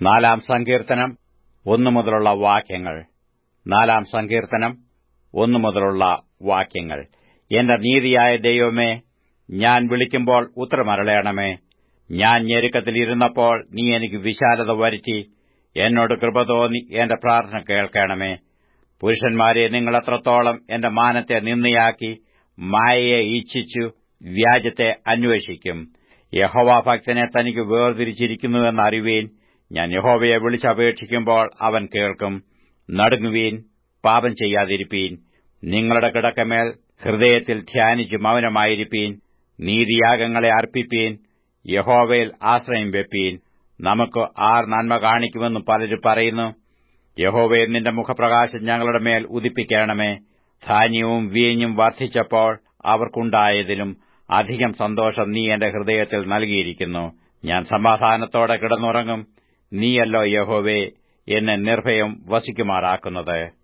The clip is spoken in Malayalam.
നാലാം സങ്കീർത്തനം ഒന്നു മുതലുള്ള വാക്യങ്ങൾ നാലാം സങ്കീർത്തനം ഒന്നു മുതലുള്ള വാക്യങ്ങൾ എന്റെ നീതിയായ ദൈവമേ ഞാൻ വിളിക്കുമ്പോൾ ഉത്തരമരളയണമേ ഞാൻ ഞെരുക്കത്തിലിരുന്നപ്പോൾ നീ എനിക്ക് വിശാലത വരുത്തി എന്നോട് കൃപ തോന്നി എന്റെ പ്രാർത്ഥന കേൾക്കണമേ പുരുഷന്മാരെ നിങ്ങൾ എത്രത്തോളം എന്റെ മാനത്തെ നിന്നയാക്കി മായയെ ഇച്ഛിച്ചു വ്യാജത്തെ അന്വേഷിക്കും യഹോവാഭക്തനെ തനിക്ക് വേർതിരിച്ചിരിക്കുന്നുവെന്ന് അറിവീൻ ഞാൻ യഹോവയെ വിളിച്ചപേക്ഷിക്കുമ്പോൾ അവൻ കേൾക്കും നടുങ്ങുവീൻ പാപം ചെയ്യാതിരിപ്പീൻ നിങ്ങളുടെ കിടക്കമേൽ ഹൃദയത്തിൽ ധ്യാനിച്ച് മൗനമായിരിപ്പീൻ നീതിയാഗങ്ങളെ അർപ്പിപ്പീൻ യഹോവയിൽ ആശ്രയം വെപ്പീൻ നമുക്ക് ആർ നന്മ കാണിക്കുമെന്ന് പലരും പറയുന്നു യഹോവയെ നിന്റെ മുഖപ്രകാശം ഞങ്ങളുടെ മേൽ ഉദിപ്പിക്കണമേ ധാന്യവും വീഞ്ഞും വർദ്ധിച്ചപ്പോൾ അവർക്കുണ്ടായതിലും അധികം സന്തോഷം നീ എന്റെ ഹൃദയത്തിൽ നൽകിയിരിക്കുന്നു ഞാൻ സമാധാനത്തോടെ കിടന്നുറങ്ങും നീയല്ലോ യഹോവേ എന്നെ നിർഭയം വസിക്കുമാറാക്കുന്നത്